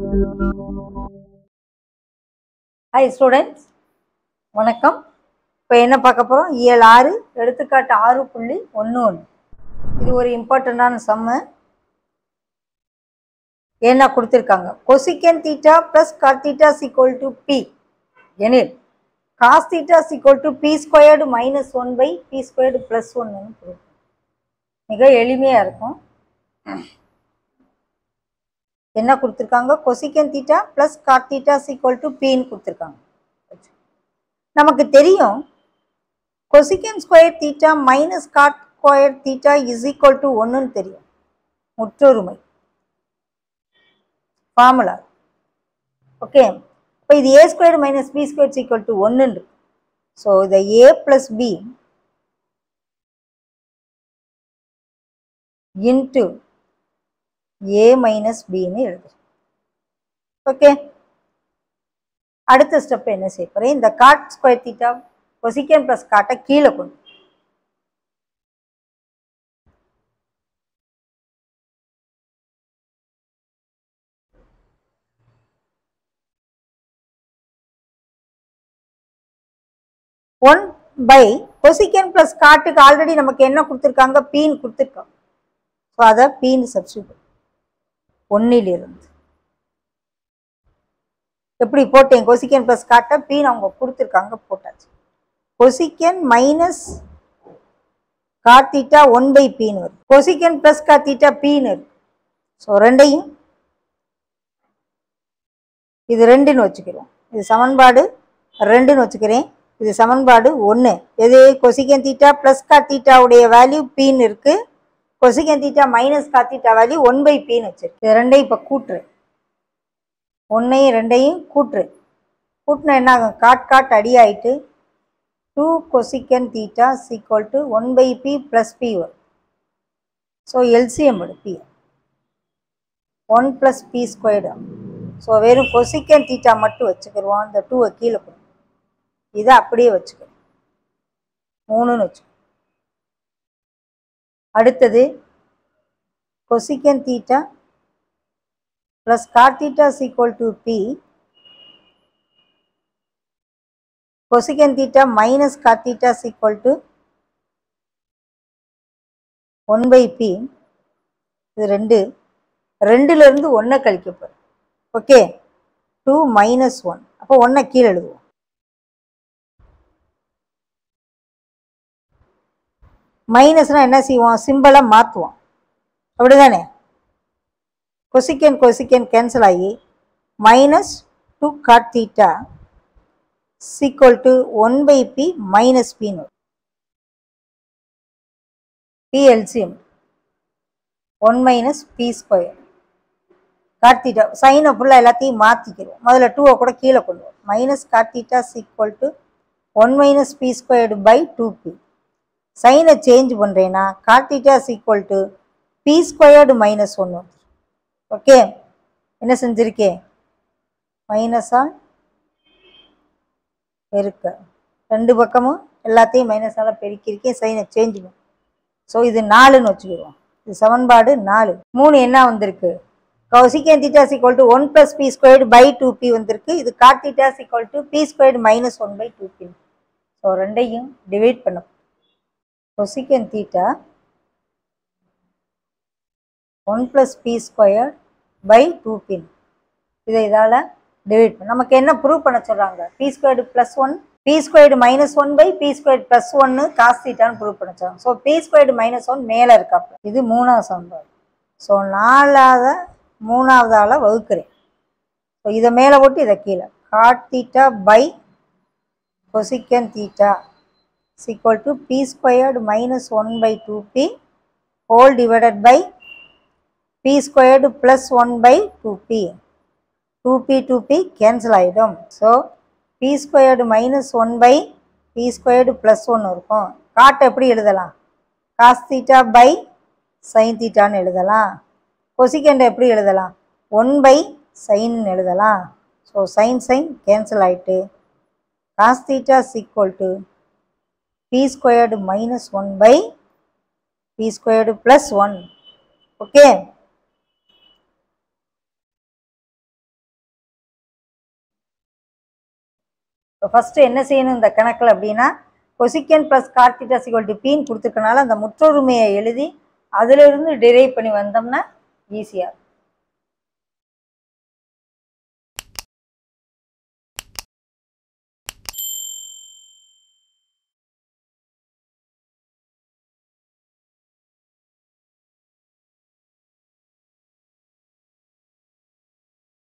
Hi students வணக்கம் இப்போ என்ன பார்க்க போகிறோம் இயல் ஆறு எடுத்துக்காட்டு ஆறு புள்ளி ஒன்று ஒன்று இது ஒரு இம்பார்ட்டண்ட்டான சம்மு என்ன கொடுத்துருக்காங்க cosecant theta plus cot theta sequel to P எனில் cos theta sequel to B squared minus one by B squared plus ஒன்னு மிக எளிமையாக இருக்கும் என்ன கொடுத்துருக்காங்க cosecant theta plus cot theta sequel to பின்னு கொடுத்துருக்காங்க நமக்கு தெரியும் cosecant square theta minus cot square theta is equal to ஒன்றுன்னு தெரியும் முற்றொருமை ஃபார்முலா ஓகே இப்போ இது A square minus B square equal to ஒன்றுன்னு ஸோ இதை ஏ plus p into a minus பின்னு எழுதுறோம் ஓகே அடுத்த ஸ்டெப் என்ன செய்ய போறேன் இந்த cot square theta cosecant plus காட்டை கீழே கொண்டு ஒன் பை கொசிக்கன் ப்ளஸ் காட்டுக்கு ஆல்ரெடி நமக்கு என்ன கொடுத்துருக்காங்க பீன் கொடுத்துருக்காங்க ஸோ அதை பீன் சப்ஸ்டியூட் ஒன்னிலிருந்து எப்படி போட்டேன் கொசிக்கன் ப்ளஸ் காட்ட பீன் அவங்க கொடுத்துருக்காங்க போட்டாச்சு cosecant minus cot theta one by பீன் வருது கொசிக்கன் ப்ளஸ் காத்தீட்டா பீன் இருக்கு ஸோ ரெண்டையும் இது ரெண்டுன்னு வச்சுக்கிறோம் இது சமன்பாடு ரெண்டுன்னு வச்சுக்கிறேன் இது சமன்பாடு ஒன்று எது கொசிக்கன் தீட்டா ப்ளஸ் காத்தீட்டாவுடைய வேல்யூ பீன் இருக்குது cosecant theta minus cot theta value one by பின்னு வச்சிருக்கு இது ரெண்டையும் இப்போ கூட்டுரு ஒன்றையும் ரெண்டையும் கூட்டுரு கூட்டினா என்ன ஆகும் காட் காட் அடி ஆயிட்டு two cosecant theta sequel to one by p plus p வரும் ஸோ எல்சிஎம் எடு p one plus p squared so வெறும் கொசிக்கன் தீட்டா மட்டும் வச்சுக்கிடுவோம் இந்த டூவை கீழே போடும் இதை அப்படியே வச்சுக்கிறோம் மூணுன்னு வச்சுக்கோ அடுத்தது cosecant theta plus cot theta sequel to p cosecant theta minus cot theta sequel to one by p இது ரெண்டு ரெண்டுலேருந்து ஒன்றை கழிக்க போகிறோம் ஓகே டூ மைனஸ் ஒன் அப்போ ஒன்றை கீழே எழுதுவோம் மைனஸ்னால் என்ன செய்வோம் சிம்பிளை மாற்றுவோம் அப்படி தானே கொசிக்கன் கொசிக்கன் கேன்சல் ஆகி minus two cot theta sequel to one by p minus பின்னு p LCM one minus B square cot theta சைனை ஃபுல்லாக எல்லாத்தையும் மாற்றிக்கிறோம் முதல்ல டூவை கூட கீழே கொண்டு வரும் minus cot theta sequel to one minus p squared by two p சைனை சேஞ்ச் பண்ணுறேன்னா cot theta is equal to B squared minus ஒன்று ஓகே என்ன செஞ்சுருக்கேன் மைனஸால் பெருக்க ரெண்டு பக்கமும் எல்லாத்தையும் மைனஸால் பெருக்கியிருக்கேன் சைனை சேஞ்ச் பண்ணு ஸோ இது நாலுன்னு வச்சுக்கிடுவோம் இது சமன்பாடு நாலு மூணு என்ன வந்திருக்கு cosecant theta is equal to one plus p squared by two p வந்திருக்கு இது cot theta is equal to B squared minus one by two p so ரெண்டையும் டிவைட் பண்ண cosecant theta 1 plus p square by 2 pin இதை இதால் டிவைட் பண்ண நமக்கு என்ன prove பண்ண சொல்கிறாங்க p squared plus one p squared minus one by B squared plus ஒன்னு காஸ் தீட்டான்னு ப்ரூவ் பண்ண சொல்கிறாங்க so p squared minus one மேலே இருக்காப்ப இது மூணாவது சமன்பாடு ஸோ நாலாவது மூணாவதால் வகுக்கிறேன் ஸோ இதை மேலே போட்டு இதை கீழே cot theta by cosecant theta is equal to p squared minus 1 by 2p whole divided by p squared plus 1 by 2p. 2p 2p cancel ஆயிடும் so p squared minus 1 by p squared plus 1 இருக்கும் காட்டை எப்படி எழுதலாம் cos theta by sin thetaன்னு எழுதலாம் கொசிகண்டை எப்படி எழுதலாம் 1 by sin எழுதலாம் so sin sin cancel ஆயிட்டு cos theta is equal to p squared minus 1 by p squared plus 1 okay இப்போ ஃபஸ்ட்டு என்ன செய்யணும் இந்த கணக்கில் அப்படின்னா கொசிக்கன் ப்ளஸ் கார்டிட்டா சிக்வல் டு பின்னு கொடுத்துருக்கனால அந்த முற்றொருமையை எழுதி அதிலிருந்து டிரைவ் பண்ணி வந்தோம்னா ஈஸியாக இருக்கும்